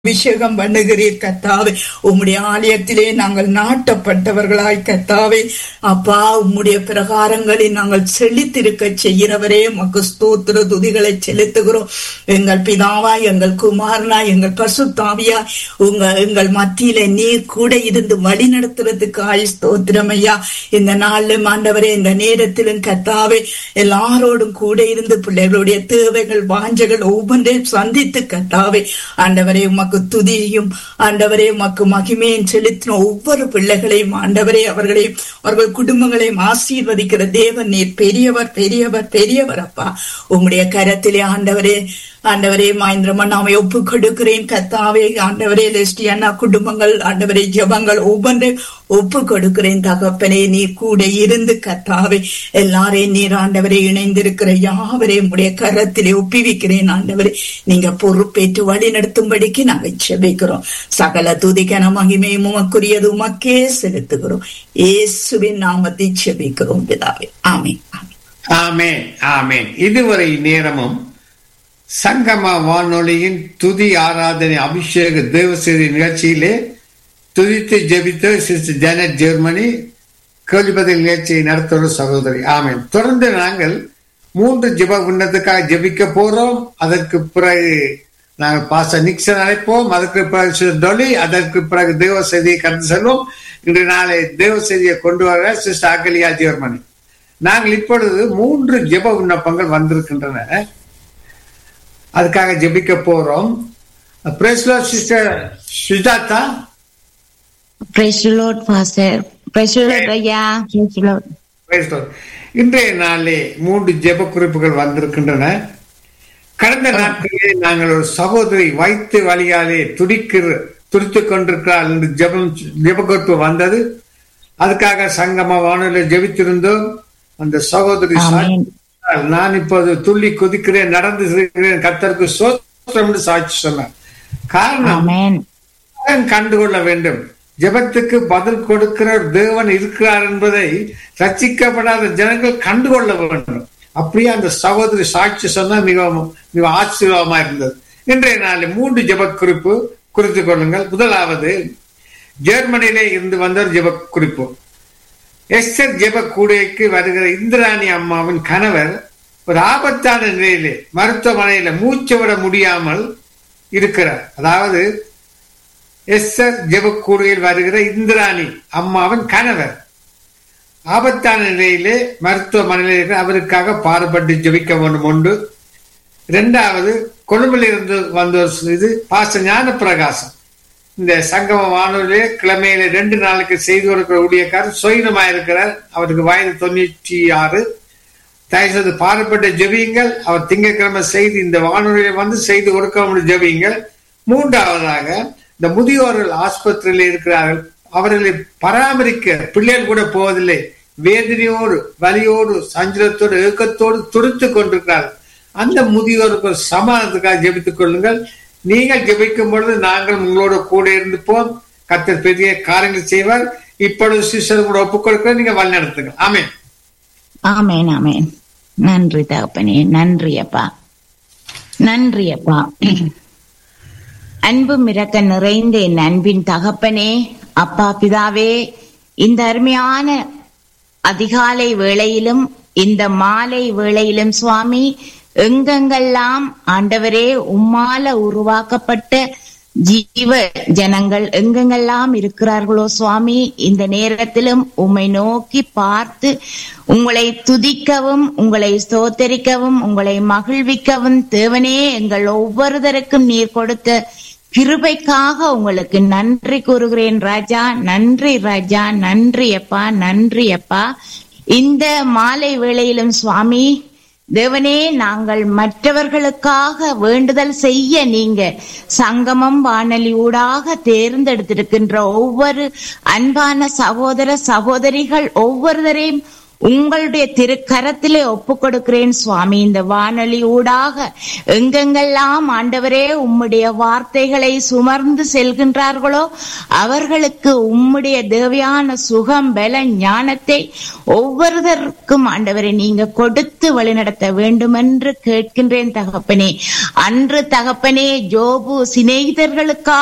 அபிஷேகம் பண்ணுகிறீர் கத்தாவே உம்முடைய ஆலயத்திலே நாங்கள் நாட்டப்பட்டவர்களாய் கத்தாவே அப்பா உம்முடைய பிரகாரங்களில் நாங்கள் செழித்திருக்க செய்கிறவரே உமக்கு ஸ்தோத்திர துதிகளை செலுத்துகிறோம் எங்கள் பிதாவா எங்கள் குமாரனா எங்கள் பசுத்தாவியா உங்க எங்கள் மத்தியில நீர் கூட இருந்து வழி நடத்துறதுக்கு ஆய் ஸ்தோத்திரம் ஐயா இந்த நாளிலும் ஆண்டவரே இந்த நேரத்திலும் கத்தாவே எல்லாரோடும் கூட இருந்து பிள்ளைகளுடைய தேவைகள் வாஞ்சைகள் ஒவ்வொன்றையும் சந்தித்து கத்தாவே ஆண்டவரே உமக்கு துதியையும் ஆண்டவரே உமக்கு மகிமையும் செலுத்தின ஒவ்வொரு பிள்ளைகளையும் ஆண்டவரே அவர்களையும் அவர்கள் குடும்பங்களையும் ஆசீர்வதிக்கிற தேவன் நீர் பெரியவர் பெரியவர் பெரியவர் அப்பா உம்முடைய கரத்திலே ஆண்டவரே ஆண்டவரே மகேந்திரமன் நாமை ஒப்பு கொடுக்கிறேன் கத்தாவே ஆண்டவரே லெஸ்டி அண்ணா குடும்பங்கள் ஆண்டவரே ஜபங்கள் ஒவ்வொன்றையும் ஒப்பு கொடுக்கிறேன் தகப்பனே நீ கூட இருந்து கத்தாவே எல்லாரையும் நீர் ஆண்டவரே இணைந்திருக்கிற யாவரையும் உடைய கரத்திலே ஒப்பிவிக்கிறேன் ஆண்டவரே நீங்க பொறுப்பேற்று வழி நடத்தும்படிக்கு நாங்கள் செபிக்கிறோம் சகல துதிக்கன மகிமையும் உமக்குரியது உமக்கே செலுத்துகிறோம் இயேசுவின் நாமத்தை செபிக்கிறோம் பிதாவே ஆமே ஆமே ஆமேன் ஆமேன் இதுவரை நேரமும் சங்கம வானொலியின் துதி ஆராதனை அபிஷேக தேவசேரி நிகழ்ச்சியிலே துதித்து ஜெபித்த சிஸ்டர் ஜானட் ஜெர்மனி கேள்விப்பதில் நிகழ்ச்சியை நடத்துகிற சகோதரி ஆமேன் தொடர்ந்து நாங்கள் மூன்று ஜெப உன்னத்துக்காக ஜெபிக்க போறோம் அதற்கு பிறகு நாங்கள் பாச நிக்சன் அழைப்போம் அதற்கு பிறகு சிஸ்டர் டொலி அதற்கு பிறகு தேவ செய்தியை கடந்து செல்வோம் இன்று நாளை தேவ செய்தியை கொண்டு வர சிஸ்டர் அகலியா ஜெர்மனி நாங்கள் இப்பொழுது மூன்று ஜெப விண்ணப்பங்கள் வந்திருக்கின்றன அதுக்காக ஜெபிக்க போறோம் பிரேஸ்லோ sister Sujatha Praise the Lord, Pastor. Praise the Lord, ஐயா. Praise the Lord. Praise the Lord. இன்றைய நாளிலே மூன்று ஜெப குறிப்புகள் வந்திருக்கின்றன கடந்த நாட்களிலே நாங்கள் ஒரு சகோதரி வைத்து வழியாலே துடிக்கிற துடித்துக் கொண்டிருக்கிறார் என்று ஜெபம் ஜெப குறிப்பு வந்தது அதுக்காக சங்கம வானொலியில் ஜெபித்திருந்தோம் அந்த சகோதரி ஆமென். சாட்சி நான் இப்போது துள்ளி குதிக்கிறேன் நடந்து செல்கிறேன் கத்தருக்கு சோத்திரம் என்று சாட்சி சொன்னார் காரணம் Amen. அவன் கண்டுகொள்ள வேண்டும் ஜெபத்துக்கு பதில் கொடுக்கிற தேவன் இருக்கிறார் என்பதை ரட்சிக்கப்படாத ஜனங்கள் கண்டுகொள்ள வேண்டும் அப்படியே அந்த சகோதரி சாட்சி சொன்னா மிகவும் மிக ஆச்சரியமா இருந்தது இன்றைய நாளில் மூன்று ஜெப குறிப்பு குறித்துக் கொள்ளுங்கள் முதலாவது ஜெர்மனியிலே இருந்து வந்த ஒரு ஜெப குறிப்பு எஸ்டர் ஜெப கூடைக்கு வருகிற இந்திராணி அம்மாவின் கணவர் ஒரு ஆபத்தான நிலையிலே மருத்துவமனையில மூச்சு விட முடியாமல் இருக்கிறார் அதாவது எஸ்ஸர் ஜெபக்கூடையில் வருகிற இந்திராணி அம்மாவின் கணவர் ஆபத்தான நிலையிலே மருத்துவமனையில் இருக்கிற அவருக்காக பாடுபட்டு ஜெபிக்க வேண்டும் உண்டு இரண்டாவது கொழும்பில் இருந்து வந்த ஒரு இது பாச ஞான பிரகாசம் இந்த சங்கம வானொலியிலே கிழமையில ரெண்டு நாளுக்கு செய்து கொடுக்கிற ஊழியக்காரர் சுயனமா இருக்கிறார் அவருக்கு வயது தொண்ணூற்றி ஆறு தயவுசெய்து பாடுபட்ட ஜெபியுங்கள் அவர் திங்கட்கிழமை செய்து இந்த வானொலியை வந்து செய்து கொடுக்க முடியும் ஜெபியுங்கள் மூன்றாவதாக இந்த முதியோர்கள் ஆஸ்பத்திரியில் இருக்கிறார்கள் அவர்களை பராமரிக்க பிள்ளைகள் கூட போவதில்லை வேதனையோடு வலியோடு சஞ்சலத்தோடு ஏக்கத்தோடு துடித்து கொண்டிருக்கிறார்கள் அந்த முதியோருக்கு ஒரு சமாதானத்துக்காக ஜெபித்துக் கொள்ளுங்கள் நீங்கள் ஜெபிக்கும் பொழுது நாங்கள் உங்களோட கூட இருந்துப்போம் கத்தர் பெரிய காரியங்கள் செய்வார் இப்பொழுது சிஸ்டர் கூட ஒப்புக் கொடுக்க நீங்க வழி நடத்துங்க ஆமென் ஆமென் ஆமென் நன்றி தகப்பனே நன்றி அப்பா நன்றி அப்பா அன்பு மிரக்க நிறைந்த என் அன்பின் தகப்பனே அப்பா பிதாவே இந்த அருமையான அதிகாலை வேளையிலும் இந்த மாலை வேளையிலும் சுவாமி எங்கெங்கெல்லாம் ஆண்டவரே உம்மால உருவாக்கப்பட்ட ஜீவ ஜனங்கள் எங்கெங்கெல்லாம் இருக்கிறார்களோ சுவாமி இந்த நேரத்திலும் உம்மை நோக்கி பார்த்து உங்களை துதிக்கவும் உங்களை ஸ்தோத்தரிக்கவும் உங்களை மகிழ்விக்கவும் தேவனே எங்கள் ஒவ்வொருத்தருக்கும் நீர் கொடுத்த கிருபைக்காக உங்களுக்கு நன்றி கூறுகிறேன் ராஜா நன்றி ராஜா நன்றி அப்பா நன்றி அப்பா இந்த மாலை வேளையிலும் சுவாமி தேவனே நாங்கள் மற்றவர்களுக்காக வேண்டுதல் செய்ய நீங்க சங்கமம் வானொலி ஊடாக தேர்ந்தெடுத்திருக்கின்ற ஒவ்வொரு அன்பான சகோதர சகோதரிகள் ஒவ்வொருவரையும் உங்களுடைய திருக்கரத்திலே ஒப்பு கொடுக்கிறேன் சுவாமி இந்த வானொலி ஊடாக எங்கெங்கெல்லாம் ஆண்டவரே உம்முடைய வார்த்தைகளை சுமர்ந்து செல்கின்றார்களோ அவர்களுக்கு உம்முடைய தேவையான சுகம் பல ஞானத்தை ஒவ்வொருவருக்கும் ஆண்டவரை நீங்க கொடுத்து வழிநடத்த வேண்டும் என்று கேட்கின்றேன் தகப்பனே அன்று தகப்பனே ஜோபு சிநேகிதர்களுக்காக